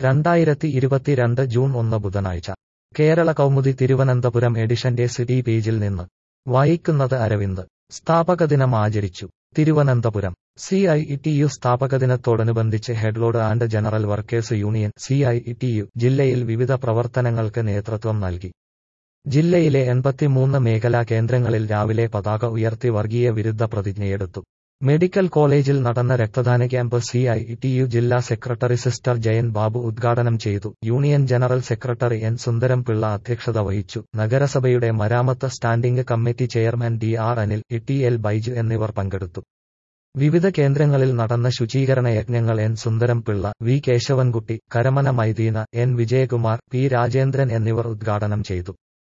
രണ്ടായിരത്തി ഇരുപത്തിരണ്ട് ജൂൺ ഒന്ന് ബുധനാഴ്ച കേരള കൗമുദി തിരുവനന്തപുരം എഡിഷന്റെ സിറ്റി പേജിൽ നിന്ന് വായിക്കുന്നത് അരവിന്ദ് സ്ഥാപക ദിനം ആചരിച്ചു Thiruvananthapuram C I T U സ്ഥാപക ദിനത്തോടനുബന്ധിച്ച് headload and general workers union C I T U ജില്ലയിൽ വിവിധ പ്രവർത്തനങ്ങൾക്ക് നേതൃത്വം നൽകി ജില്ലയിലെ എൺപത്തിമൂന്ന് മേഖലാ കേന്ദ്രങ്ങളിൽ രാവിലെ പതാക ഉയർത്തി വർഗീയ വിരുദ്ധ പ്രതിജ്ഞയെടുത്തു മെഡിക്കൽ കോളേജിൽ നടന്ന രക്തദാന camp C I T U ജില്ലാ സെക്രട്ടറി സിസ്റ്റർ ജയൻ ബാബു ഉദ്ഘാടനം ചെയ്തു union general secretary N Sundaram Pillai അധ്യക്ഷത വഹിച്ചു നഗരസഭയുടെ മരാമത്ത് standing committee chairman D R Anil T L Baiju എന്നിവർ പങ്കെടുത്തു വിവിധ കേന്ദ്രങ്ങളിൽ നടന്ന ശുചീകരണ യജ്ഞങ്ങൾ N Sundaram Pillai V Kesavankutty Karamana Maideena N Vijayakumar P Rajendran എന്നിവർ ഉദ്ഘാടനം ചെയ്തു